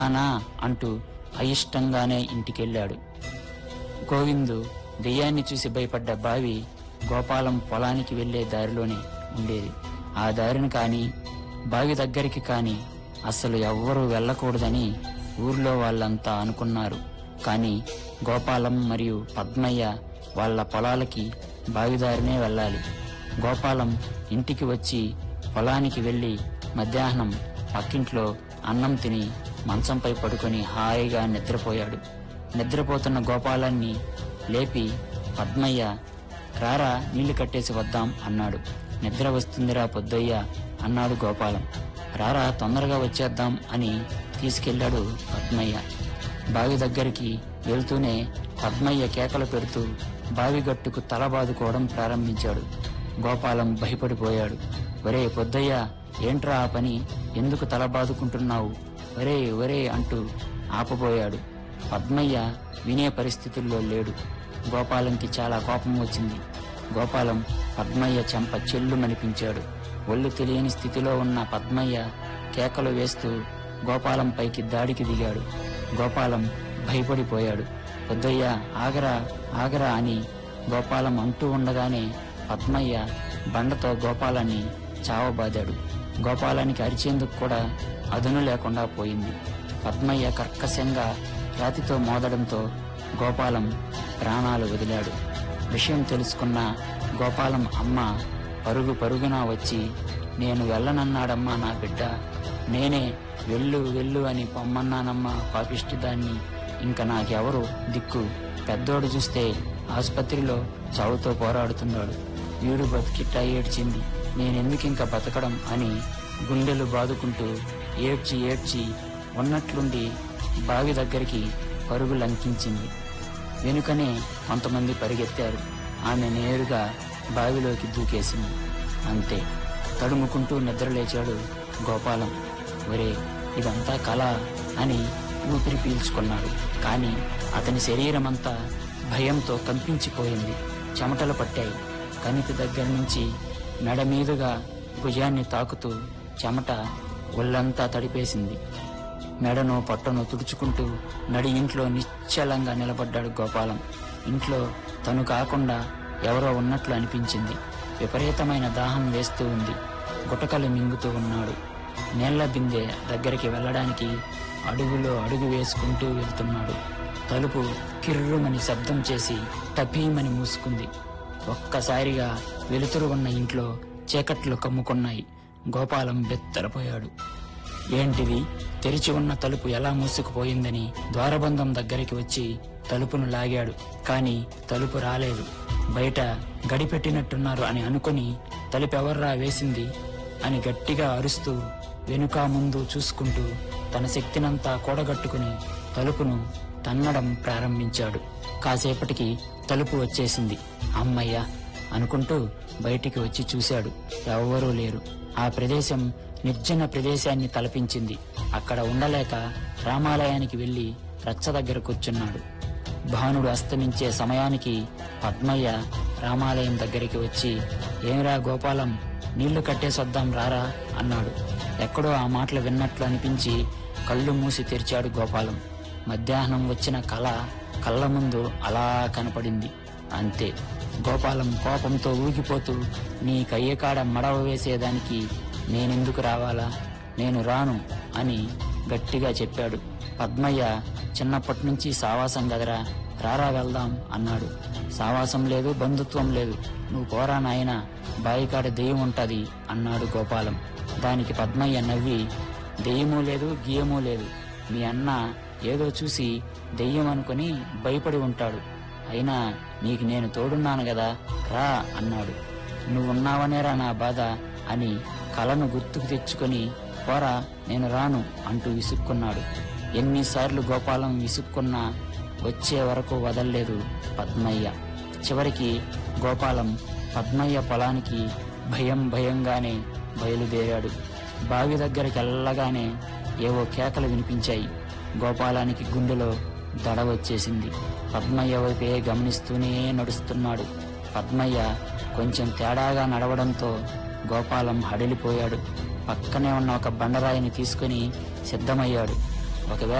అనా అంటూ అయిష్టంగానే ఇంటికెళ్ళాడు గోవిందు దెయ్యాన్ని చూసి భయపడ్డ బావి గోపాలం పొలానికి వెళ్లే దారిలోనే ఉండేది ఆ దారిని కాని బావి దగ్గరికి కాని అసలు ఎవ్వరూ వెళ్ళకూడదని ఊర్లో వాళ్ళంతా అనుకున్నారు కాని గోపాలం మరియు పద్మయ్య వాళ్ళ పొలాలకి బావిదారినే వెళ్ళాలి గోపాలం ఇంటికి వచ్చి పొలానికి వెళ్లి మధ్యాహ్నం పక్కింట్లో అన్నం తిని మంచంపై పడుకొని హాయిగా నిద్రపోయాడు నిద్రపోతున్న గోపాలాన్ని లేపి పద్మయ్య రారా నీళ్లు కట్టేసి వద్దాం అన్నాడు నిద్ర వస్తుందిరా పొద్దయ్య అన్నాడు గోపాలం రారా తొందరగా వచ్చేద్దాం అని తీసుకెళ్ళాడు పద్మయ్య బావి దగ్గరికి వెళ్తూనే పద్మయ్య కేకలు పెడుతూ బావి గట్టుకు తల బాదుకోవడం ప్రారంభించాడు గోపాలం భయపడిపోయాడు ఒరే పొద్దయ్య ఏంట్రా ఆ పని ఎందుకు తల బాదుకుంటున్నావు ఒరే ఒరే అంటూ ఆపబోయాడు పద్మయ్య వినే పరిస్థితుల్లో లేడు గోపాలంకి చాలా కోపం వచ్చింది గోపాలం పద్మయ్య చెంప చెల్లుమనిపించాడు ఒళ్ళు తెలియని స్థితిలో ఉన్న పద్మయ్య కేకలు వేస్తూ గోపాలం పైకి దాడికి దిగాడు గోపాలం భయపడిపోయాడు పొద్దయ్య ఆగరా ఆగరా అని గోపాలం అంటూ ఉండగానే పద్మయ్య బండతో గోపాలాన్ని చావబాదాడు గోపాలానికి అరిచేందుకు కూడా అదును లేకుండా పోయింది పద్మయ్య కర్కశంగా రాతితో మోదడంతో గోపాలం ప్రాణాలు వదిలాడు విషయం తెలుసుకున్న గోపాలం అమ్మ పరుగు పరుగున వచ్చి నేను వెళ్ళనన్నాడమ్మా నా బిడ్డ నేనే వెళ్ళు వెళ్ళు అని పొమ్మన్నానమ్మా పాపిష్టి దాన్ని ఇంక నాకెవరు దిక్కు పెద్దోడు చూస్తే ఆసుపత్రిలో చావుతో పోరాడుతున్నాడు వీడు బతికిట్టా ఏడ్చింది నేనెందుకింక బతకడం అని గుండెలు బాదుకుంటూ ఏడ్చి ఏడ్చి ఉన్నట్లుండి బావి దగ్గరికి పరుగు లంకించింది వెనుకనే కొంతమంది పరిగెత్తారు ఆమె నేరుగా బావిలోకి దూకేసింది అంతే తడుముకుంటూ నిద్రలేచాడు గోపాలం ఒరే ఇదంతా కళ అని ఊపిరి పీల్చుకున్నాడు కానీ అతని శరీరమంతా భయంతో కంపించిపోయింది చెమటలు పట్టాయి కనిపి దగ్గర నుంచి మెడ మీదుగా భుజాన్ని తాకుతూ చెమట ఒళ్ళంతా తడిపేసింది మెడను పొట్టను తుడుచుకుంటూ నడి ఇంట్లో నిశ్చలంగా నిలబడ్డాడు గోపాలం ఇంట్లో తను కాకుండా ఎవరో ఉన్నట్లు అనిపించింది విపరీతమైన దాహం వేస్తూ ఉంది గుటకలు మింగుతూ ఉన్నాడు నీళ్ల బిందె దగ్గరికి వెళ్ళడానికి అడుగులో అడుగు వేసుకుంటూ వెళ్తున్నాడు తలుపు కిర్రుమని శబ్దం చేసి టపీమని మూసుకుంది ఒక్కసారిగా వెలుతురు ఉన్న ఇంట్లో చీకట్లు కమ్ముకున్నాయి గోపాలం బెత్తరపోయాడు ఏంటిది తెరిచి ఉన్న తలుపు ఎలా మూసుకుపోయిందని ద్వారబంధం దగ్గరికి వచ్చి తలుపును లాగాడు కాని తలుపు రాలేదు బయట గడిపెట్టినట్టున్నారు అని అనుకుని తలుపెవర్రా వేసింది అని గట్టిగా అరుస్తూ వెనుక ముందు చూసుకుంటూ తన శక్తినంతా కూడగట్టుకుని తలుపును తన్నడం ప్రారంభించాడు కాసేపటికి తలుపు వచ్చేసింది అమ్మయ్య అనుకుంటూ బయటికి వచ్చి చూశాడు ఎవ్వరూ లేరు ఆ ప్రదేశం నిర్జన ప్రదేశాన్ని తలపించింది అక్కడ ఉండలేక రామాలయానికి వెళ్లి రచ్చ దగ్గర కూర్చున్నాడు భానుడు అస్తమించే సమయానికి పద్మయ్య రామాలయం దగ్గరికి వచ్చి ఏమిరా గోపాలం నీళ్లు కట్టేసొద్దాం రారా అన్నాడు ఎక్కడో ఆ మాటలు విన్నట్లు అనిపించి కళ్ళు మూసి తెరిచాడు గోపాలం మధ్యాహ్నం వచ్చిన కళ కళ్ళ ముందు అలా కనపడింది అంతే గోపాలం కోపంతో ఊగిపోతూ నీ కయ్యకాడ మడవ వేసేదానికి నేనెందుకు రావాలా నేను రాను అని గట్టిగా చెప్పాడు పద్మయ్య చిన్నప్పటి నుంచి సావాసం గదరా రారా వెళ్దాం అన్నాడు సావాసం లేదు బంధుత్వం లేదు నువ్వు పోరా నాయనా బాయికాడ దెయ్యం ఉంటది అన్నాడు గోపాలం దానికి పద్మయ్య నవ్వి దెయ్యమూ లేదు గియ్యమూ లేదు మీ అన్న ఏదో చూసి దెయ్యం అనుకుని భయపడి ఉంటాడు అయినా నీకు నేను తోడున్నాను గదా రా అన్నాడు నువ్వున్నావనేరా నా బాధ అని కలను గుర్తుకు తెచ్చుకొని పోరా నేను రాను అంటూ విసుక్కున్నాడు ఎన్నిసార్లు గోపాలం విసుక్కున్నా వచ్చే వరకు వదల్లేదు పద్మయ్య చివరికి గోపాలం పద్మయ్య పొలానికి భయం భయంగానే బయలుదేరాడు బావి దగ్గరికి వెళ్ళగానే ఏవో కేకలు వినిపించాయి గోపాలానికి గుండెలో దడ వచ్చేసింది పద్మయ్య వైపే గమనిస్తూనే నడుస్తున్నాడు పద్మయ్య కొంచెం తేడాగా నడవడంతో గోపాలం హడలిపోయాడు పక్కనే ఉన్న ఒక బండరాయిని తీసుకుని సిద్ధమయ్యాడు ఒకవేళ